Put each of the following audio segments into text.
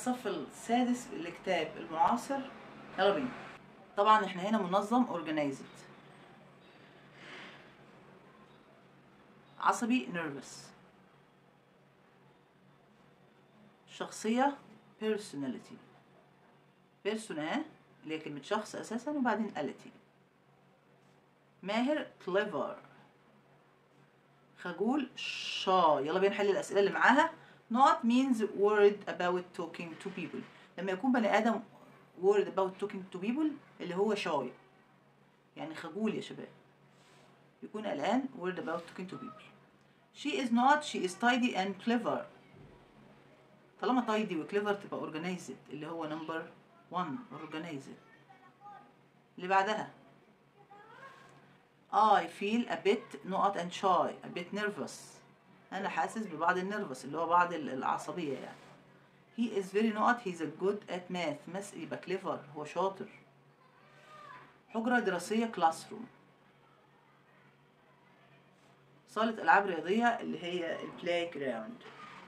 الصف السادس الكتاب المعاصر يلا بينا طبعا احنا هنا منظم organized عصبي nervous شخصية personality persona اللي هي كلمة شخص أساسا وبعدين ality ماهر clever خجول شا يلا بينا نحل الأسئلة اللي معاها not means worried about talking to people لما يكون بني آدم worried about talking to people اللي هو شاي يعني خجول يا شباب يكون قلقان worried about talking to people she is not she is tidy and clever طالما tidy و clever تبقى organized اللي هو number one organized اللي بعدها I feel a bit not and shy a bit nervous أنا حاسس ببعض النرفس اللي هو بعض ال- العصبية يعني he is very not he's a good at math مس يبقى clever هو شاطر حجرة دراسية classroom صالة ألعاب رياضية اللي هي البلاي جراوند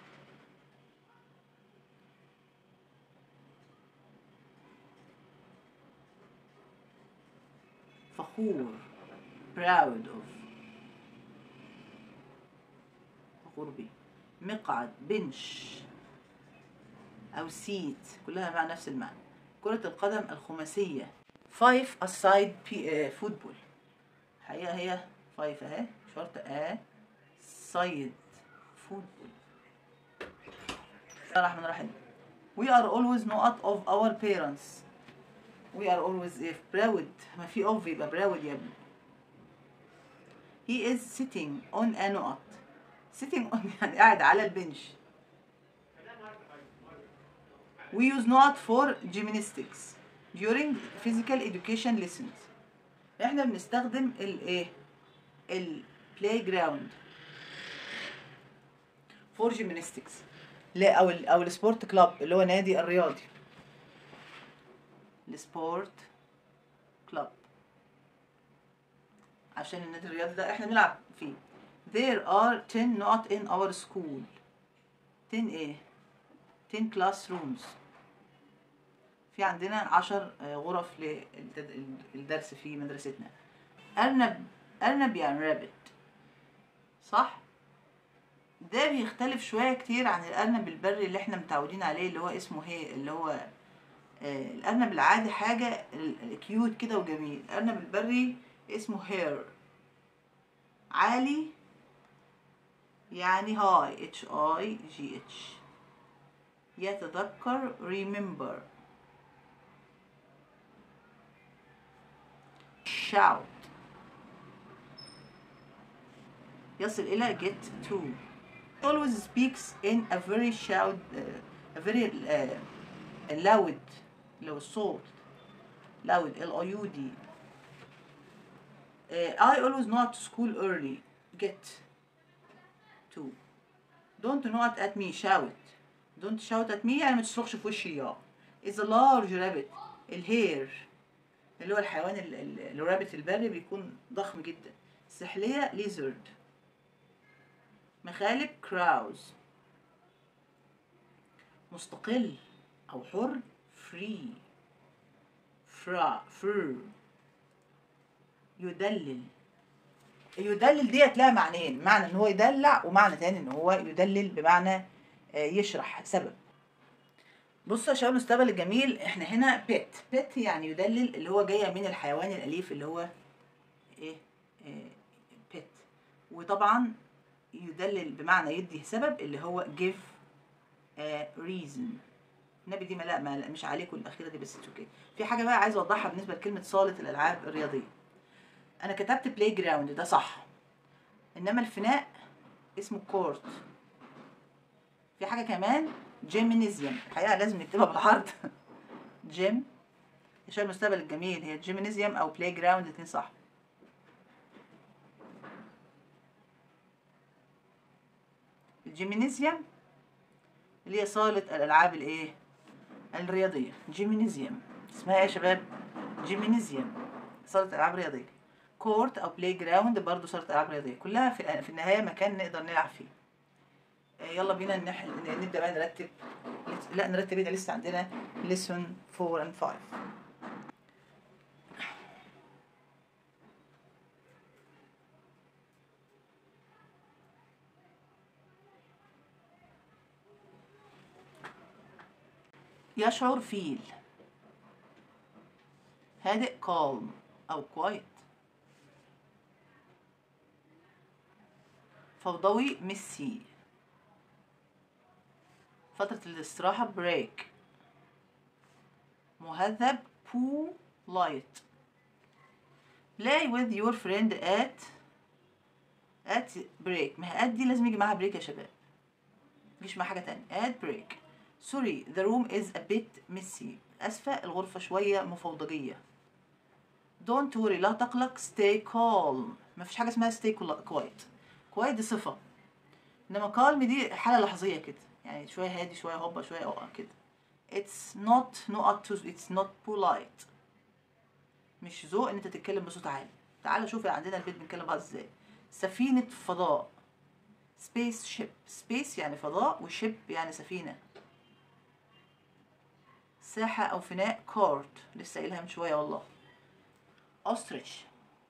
فخور proud of فخور بيه مقعد بنش أو سيت كلها مع نفس المعنى كرة القدم الخماسية فايف aside فوتبول الحقيقة هي فايف اهي شرط ا سايد فوتبول بسم الله الرحمن الرحيم we are always not of our parents we are always if proud ما في of يبقى proud يا ابني he is sitting on a نقط sitting on يعني قاعد على البنش we use not for gymnastics during physical education lessons احنا بنستخدم الايه البلاي جراوند فور جيمناستكس لا او ال او السبورت كلاب اللي هو نادي الرياضي السبورت كلاب عشان النادي الرياضي ده احنا بنلعب فيه there are 10 not in our school 10 ايه 10 classrooms في عندنا عشر آه، غرف للدرس في مدرستنا أرنب أرنب يعني رابت صح؟ ده بيختلف شوية كتير عن الأرنب البري اللي احنا متعودين عليه اللي هو اسمه هي اللي هو آه الأرنب العادي حاجة كيوت كده وجميل الأرنب البري اسمه هير عالي يعني هاي اتش اي جي اتش يتذكر remember shout يصل إلى get to always speaks in a very shout uh, a very uh, loud لو الصوت loud L O U D uh, I always know to school early get to don't not at me shout don't shout at me يعني ما تصرخش في وشي يا is a large rabbit الهير اللي هو الحيوان ال- ال- الرابت البري بيكون ضخم جدا السحلية lizard مخالب crows مستقل أو حر free fra fur يدلل يدلل ديت لها معنيين معنى ان هو يدلع ومعنى تاني ان هو يدلل بمعنى آه، يشرح سبب بصوا يا شباب المستقبل الجميل احنا هنا بيت بيت يعني يدلل اللي هو جايه من الحيوان الاليف اللي هو ايه, إيه بيت وطبعا يدلل بمعنى يدي سبب اللي هو give a reason النبي دي ما لا ما لا، مش عليكم الاخيره دي بس اوكي في حاجه بقى عايز اوضحها بالنسبه لكلمه صاله الالعاب الرياضيه انا كتبت بلاي جراوند ده صح انما الفناء اسمه كورت في حاجه كمان جيمينيزيوم الحقيقه لازم نكتبها بالعرض جيم عشان المستقبل الجميل هي جيمينيزيوم او بلاي جراوند الاتنين صح الجيمينيزيوم اللي هي صالة الألعاب الإيه؟ الرياضية جيمينيزيوم اسمها إيه يا شباب؟ جيمينيزيوم صالة ألعاب رياضية كورت أو بلاي جراوند برضه صالة ألعاب رياضية كلها في, في النهاية مكان نقدر نلعب فيه آه، يلا بينا نح... نبدا بقى نرتب لا نرتب هنا لسه عندنا lesson 4 and 5 يشعر فيل هادئ calm أو quiet فوضوي ميسي فترة الاستراحة break مهذب polite play with your friend at at break ما هي at دي لازم يجي معاها break يا شباب مفيش معاها حاجة تانية at break sorry the room is a bit messy أسفة الغرفة شوية مفوضجية don't worry لا تقلق stay calm مفيش حاجة اسمها stay quiet quiet دي صفة انما calm دي حالة لحظية كده يعني شوية هادي شوية هوبا شوية أوقع كده it's not not to it's not polite مش ذوق ان انت تتكلم بصوت عالي تعالى شوف عندنا البيت بنتكلم بعض ازاي سفينة فضاء سبيس شيب سبيس يعني فضاء وشيب يعني سفينة ساحة أو فناء كورت لسه قايلها من شوية والله أستريتش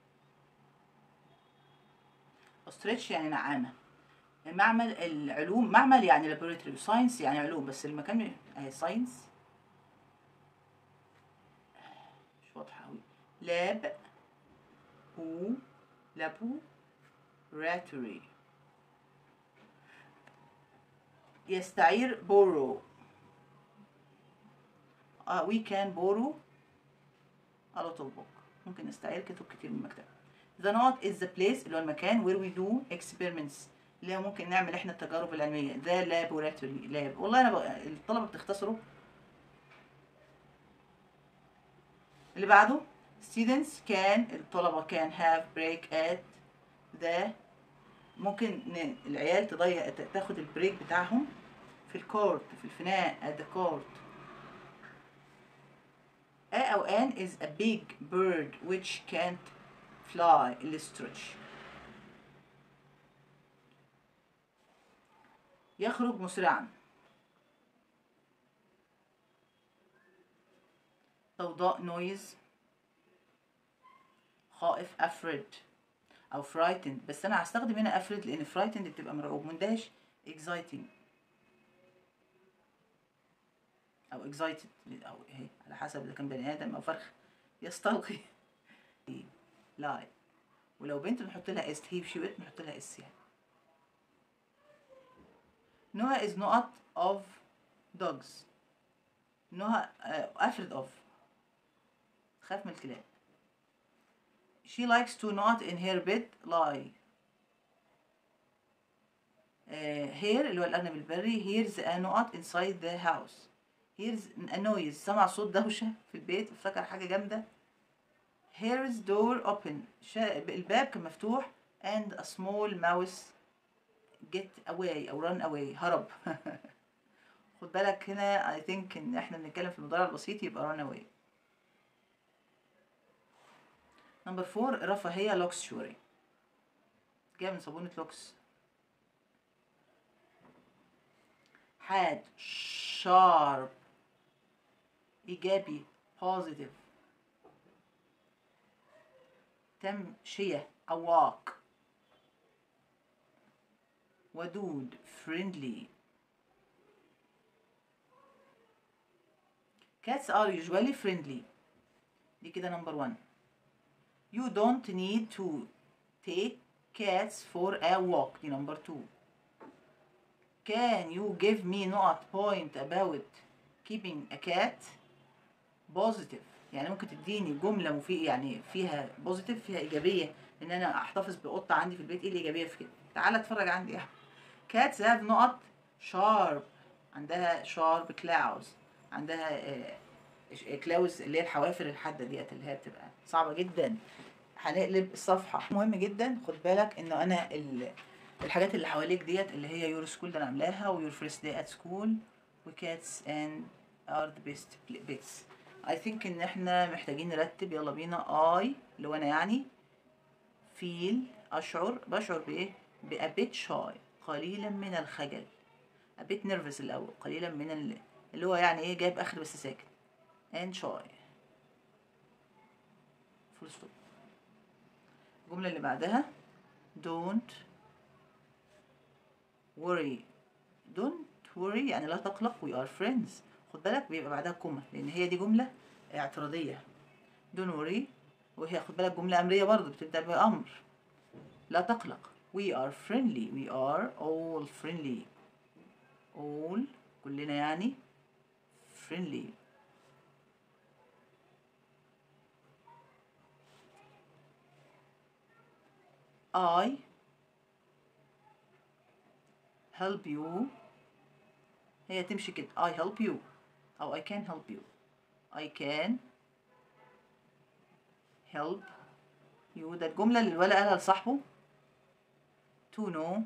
أستريتش يعني نعامة معمل العلوم معمل يعني لابوراتوري ساينس يعني علوم بس المكان اهي ساينس مش واضحة أوي لاب و لابو راتوري يستعير بورو uh, we can borrow a lot of book ممكن نستعير كتب كتير من المكتبة the not is the place اللي هو المكان where we do experiments اللي هو ممكن نعمل احنا التجارب العلمية the laboratory lab والله انا بقى الطلبة بتختصروا اللي بعده students can الطلبة can have break at the ممكن ن- العيال تضيع تاخد البريك بتاعهم في الكورت في الفناء at the court A أو an is a big bird which can't fly الاسترتش يخرج مسرعا ضوضاء noise خائف afraid أو frightened بس أنا هستخدم هنا afraid لأن frightened بتبقى مرعوب مندهش exciting او excited او ايه على حسب اذا كان بني ادم او فرخ يستلقي لاي ولو بنت نحط لها اس هي شي بنت نحط لها اس يعني نوها is not of dogs نوها uh, afraid of خاف من الكلاب she likes to not in her bed lie uh, here اللي هو الأرنب البري here's a not inside the house here's a noise سمع صوت دوشة في البيت افتكر حاجة جامدة here's door open شا... الباب كان مفتوح and a small mouse get away أو run away هرب خد بالك هنا I think إن إحنا بنتكلم في المضارع البسيط يبقى run away نمبر فور رفاهية لوكسشوري جاية من صابونة لوكس حاد sharp إيجابي positive تمشية أواق ودود friendly cats are usually friendly دي كده number one you don't need to take cats for a walk دي number two can you give me not point about keeping a cat positive يعني ممكن تديني جملة مفيدة يعني فيها بوزيتيف فيها إيجابية إن أنا أحتفظ بقطة عندي في البيت إيه الإيجابية في كده؟ تعالى اتفرج عندي يا أحمد. cats have نقط sharp عندها sharp claws عندها كلاوز اللي هي الحوافر الحادة ديت اللي هي بتبقى صعبة جدا هنقلب الصفحة مهم جدا خد بالك إنه أنا ال- الحاجات اللي حواليك ديت اللي هي يور سكول ده أنا عاملاها ويور فيرست داي ات سكول وكاتس and are the best bits I think ان احنا محتاجين نرتب يلا بينا I اللي هو انا يعني feel اشعر بشعر بايه ب a bit shy قليلا من الخجل a bit nervous الأول قليلا من ال- اللي هو يعني إيه جايب آخر بس ساكت and shy full stop الجملة اللي بعدها don't worry don't worry يعني لا تقلق we are friends خد بالك بيبقى بعدها كوما لأن هي دي جملة اعتراضية don't worry وهي خد بالك جملة أمرية برضو بتبدأ بأمر لا تقلق we are friendly we are all friendly all كلنا يعني friendly I help you هي تمشي كده I help you أو I can help you I can help you ده الجملة اللي الولد قالها لصاحبه to know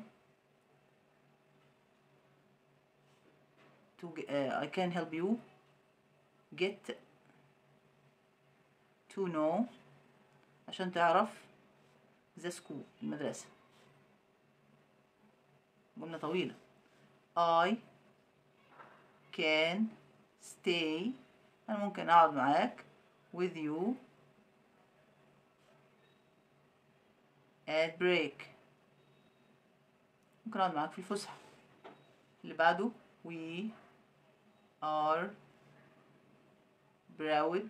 to g- uh, I can help you get to know عشان تعرف the school المدرسة جملة طويلة I can stay أنا ممكن أقعد معاك with you at break ممكن أقعد معاك في الفسحة اللي بعده we are proud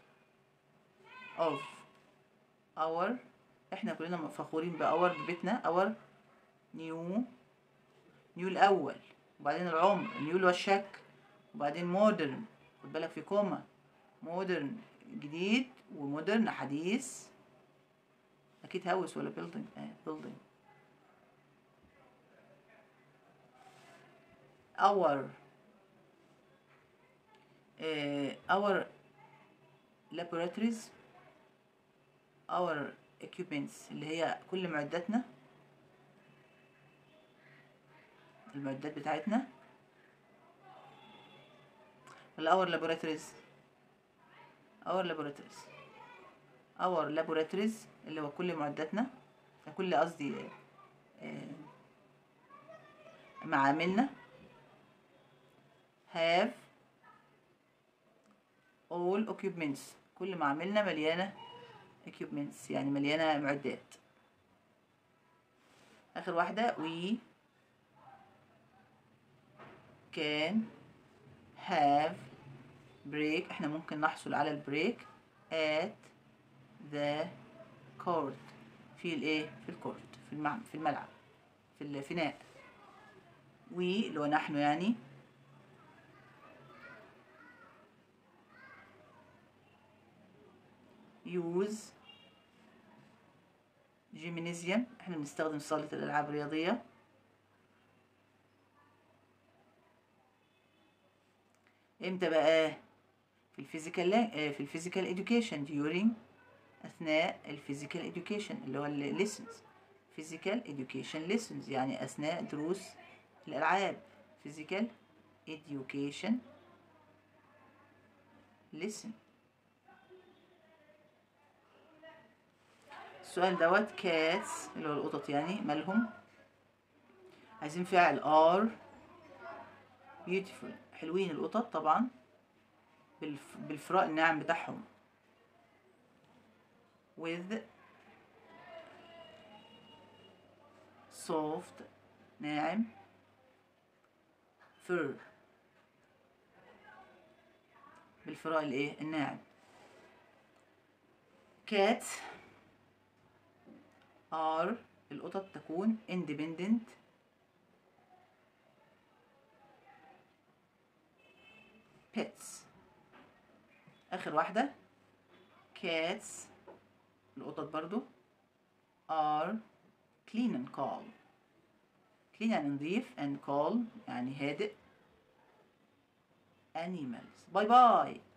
of our احنا كلنا فخورين بأور ببيتنا our new نيو الأول وبعدين العمر نيو اللي هو الشك وبعدين مودرن خد بالك في كوما مودرن جديد ومودرن حديث أكيد هاوس ولا بيلدينج اه بيلدينج our uh, our laboratories our equipments اللي هي كل معداتنا المعدات بتاعتنا ولا our laboratories our laboratories our laboratories اللي هو كل معداتنا كل قصدي آه، معاملنا have all equipments كل معاملنا مليانة equipments يعني مليانة معدات آخر واحدة we can have break احنا ممكن نحصل على البريك at the court في الايه في الكورت في المع... في الملعب في الفناء we اللي هو نحن يعني use جيمنيزيوم احنا بنستخدم صالة الألعاب الرياضية امتى بقى في الفيزيكال في الفيزيكال education during اثناء الفيزيكال education اللي هو lessons physical education lessons يعني اثناء دروس الالعاب physical education lesson السؤال دوت cats اللي هو القطط يعني مالهم عايزين فعل are beautiful حلوين القطط طبعا بالف... بالفراء الناعم بتاعهم with soft ناعم fur بالفراء الايه الناعم cats are القطط تكون independent pets آخر واحدة cats القطط برضو are clean and calm clean يعني نظيف and calm يعني هادئ animals باي باي